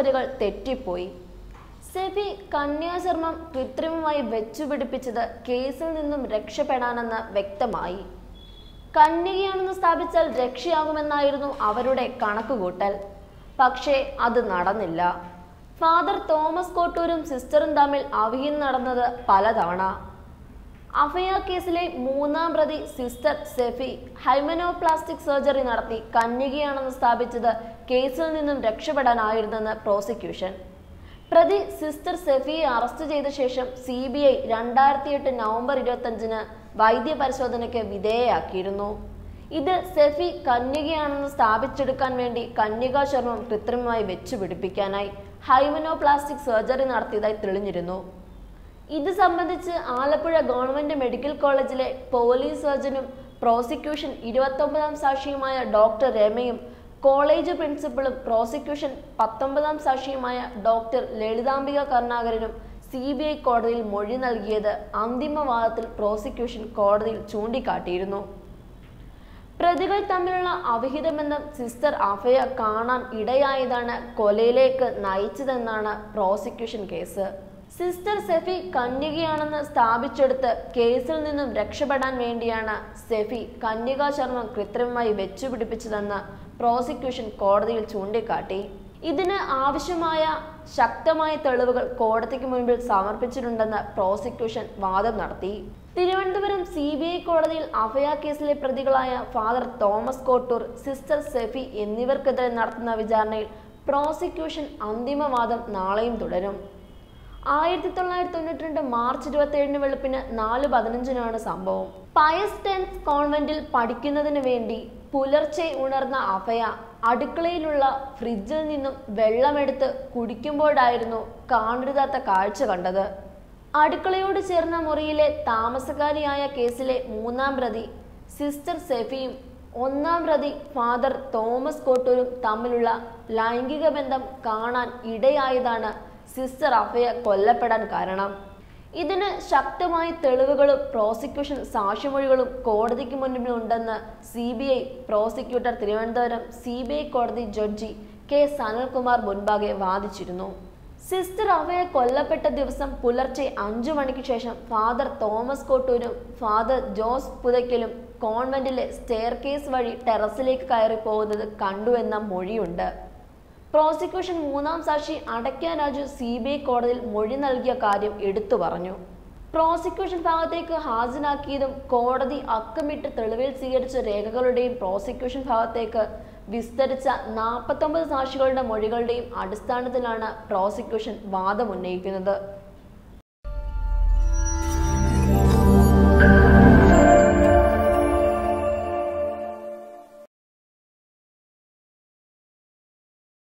നടപടികൾ തെറ്റിപ്പോയി സെഫി കന്യാശർമ്മം കൃത്രിമമായി വെച്ചുപിടിപ്പിച്ചത് കേസിൽ നിന്നും രക്ഷപ്പെടാനെന്ന് വ്യക്തമായി കന്യകയാണെന്ന് സ്ഥാപിച്ചാൽ രക്ഷയാകുമെന്നായിരുന്നു അവരുടെ കണക്കുകൂട്ടൽ പക്ഷേ അത് നടന്നില്ല ഫാദർ തോമസ് കോട്ടൂരും സിസ്റ്ററും തമ്മിൽ അവിഹിതം നടന്നത് പലതവണ അഫയ കേസിലെ മൂന്നാം പ്രതി സിസ്റ്റർ സെഫി ഹൈമനോപ്ലാസ്റ്റിക് സർജറി നടത്തി കന്യകയാണെന്ന് സ്ഥാപിച്ചത് കേസിൽ നിന്നും രക്ഷപ്പെടാനായിരുന്നെന്ന് പ്രോസിക്യൂഷൻ പ്രതി സിസ്റ്റർ സെഫിയെ അറസ്റ്റ് ചെയ്ത ശേഷം സി ബി ഐ രണ്ടായിരത്തി എട്ട് നവംബർ ഇരുപത്തഞ്ചിന് വൈദ്യപരിശോധനയ്ക്ക് വിധേയയാക്കിയിരുന്നു ഇത് സെഫി കന്യകയാണെന്ന് സ്ഥാപിച്ചെടുക്കാൻ വേണ്ടി കന്യകാ ശർമ്മം കൃത്രിമമായി വെച്ചുപിടിപ്പിക്കാനായി ഹൈമനോപ്ലാസ്റ്റിക് സർജറി നടത്തിയതായി തെളിഞ്ഞിരുന്നു ഇത് സംബന്ധിച്ച് ആലപ്പുഴ ഗവൺമെന്റ് മെഡിക്കൽ കോളേജിലെ പോലീസ് സർജനും പ്രോസിക്യൂഷൻ ഇരുപത്തൊമ്പതാം സാക്ഷിയുമായ ഡോക്ടർ രമയും കോളേജ് പ്രിൻസിപ്പളും പ്രോസിക്യൂഷൻ പത്തൊമ്പതാം സാക്ഷിയുമായ ഡോക്ടർ ലളിതാംബിക കരുണാകരനും സി ബി ഐ കോടതിയിൽ മൊഴി നൽകിയത് അന്തിമവാദത്തിൽ പ്രോസിക്യൂഷൻ കോടതിയിൽ ചൂണ്ടിക്കാട്ടിയിരുന്നു പ്രതികൾ തമ്മിലുള്ള അവിഹിത ബന്ധം സിസ്റ്റർ അഫയ കാണാൻ ഇടയായതാണ് കൊലയിലേക്ക് നയിച്ചതെന്നാണ് പ്രോസിക്യൂഷൻ കേസ് സിസ്റ്റർ സെഫി കന്യകയാണെന്ന് സ്ഥാപിച്ചെടുത്ത് കേസിൽ നിന്നും രക്ഷപ്പെടാൻ വേണ്ടിയാണ് സെഫി കന്യകാ ശർമ്മം കൃത്രിമമായി വെച്ചുപിടിപ്പിച്ചതെന്ന് പ്രോസിക്യൂഷൻ കോടതിയിൽ ചൂണ്ടിക്കാട്ടി ഇതിന് ആവശ്യമായ ശക്തമായ തെളിവുകൾ കോടതിക്ക് മുൻപിൽ സമർപ്പിച്ചിട്ടുണ്ടെന്ന് പ്രോസിക്യൂഷൻ വാദം നടത്തി തിരുവനന്തപുരം സി ബി ഐ കോടതിയിൽ അഭയ കേസിലെ പ്രതികളായ ഫാദർ തോമസ് കോട്ടൂർ സിസ്റ്റർ സെഫി എന്നിവർക്കെതിരെ നടത്തുന്ന വിചാരണയിൽ പ്രോസിക്യൂഷൻ അന്തിമവാദം നാളെയും തുടരും ആയിരത്തി തൊള്ളായിരത്തി തൊണ്ണൂറ്റി രണ്ട് മാർച്ച് ഇരുപത്തി ഏഴിന് വെളുപ്പിന് നാല് പതിനഞ്ചിനാണ് സംഭവം പയസ് ടെൻസ് കോൺവെന്റിൽ പഠിക്കുന്നതിന് വേണ്ടി പുലർച്ചെ ഉണർന്ന അഭയ അടുക്കളയിലുള്ള ഫ്രിഡ്ജിൽ നിന്നും വെള്ളമെടുത്ത് കുടിക്കുമ്പോഴായിരുന്നു കാണരുതാത്ത കാഴ്ച കണ്ടത് അടുക്കളയോട് ചേർന്ന മുറിയിലെ താമസക്കാരിയായ കേസിലെ മൂന്നാം പ്രതി സിസ്റ്റർ സെഫിയും ഒന്നാം പ്രതി ഫാദർ തോമസ് കോട്ടൂരും തമ്മിലുള്ള ലൈംഗിക ബന്ധം കാണാൻ ഇടയായതാണ് സിസ്റ്റർ അഫയ കൊല്ലപ്പെടാൻ കാരണം ഇതിന് ശക്തമായ തെളിവുകളും പ്രോസിക്യൂഷൻ സാക്ഷിമൊഴികളും കോടതിക്ക് മുൻപിൽ ഉണ്ടെന്ന് C B I prosecutor Thiruvananthapuram C B I കോടതി ജഡ്ജി കെ സനൽകുമാർ മുൻപാകെ വാദിച്ചിരുന്നു സിസ്റ്റർ അവയെ കൊല്ലപ്പെട്ട ദിവസം പുലർച്ചെ അഞ്ചു മണിക്ക് ശേഷം ഫാദർ തോമസ് കോട്ടൂരും ഫാദർ ജോസ് പുതയ്ക്കലും കോൺവെന്റിലെ സ്റ്റെയർ കേസ് വഴി ടെറസിലേക്ക് കയറി പോകുന്നത് കണ്ടുവെന്ന മൊഴിയുണ്ട് പ്രോസിക്യൂഷൻ മൂന്നാം സാക്ഷി അടയ്ക്ക രാജു സി ബി ഐ കോടതിയിൽ മൊഴി നൽകിയ കാര്യം എടുത്തു പറഞ്ഞു പ്രോസിക്യൂഷൻ ഭാഗത്തേക്ക് ഹാജരാക്കിയതും കോടതി അക്കമിട്ട് തെളിവിൽ സ്വീകരിച്ച രേഖകളുടെയും പ്രോസിക്യൂഷൻ ഭാഗത്തേക്ക് വിസ്തരിച്ച നാൽപ്പത്തൊമ്പത് സാക്ഷികളുടെ മൊഴികളുടെയും അടിസ്ഥാനത്തിലാണ് പ്രോസിക്യൂഷൻ വാദമുന്നയിക്കുന്നത്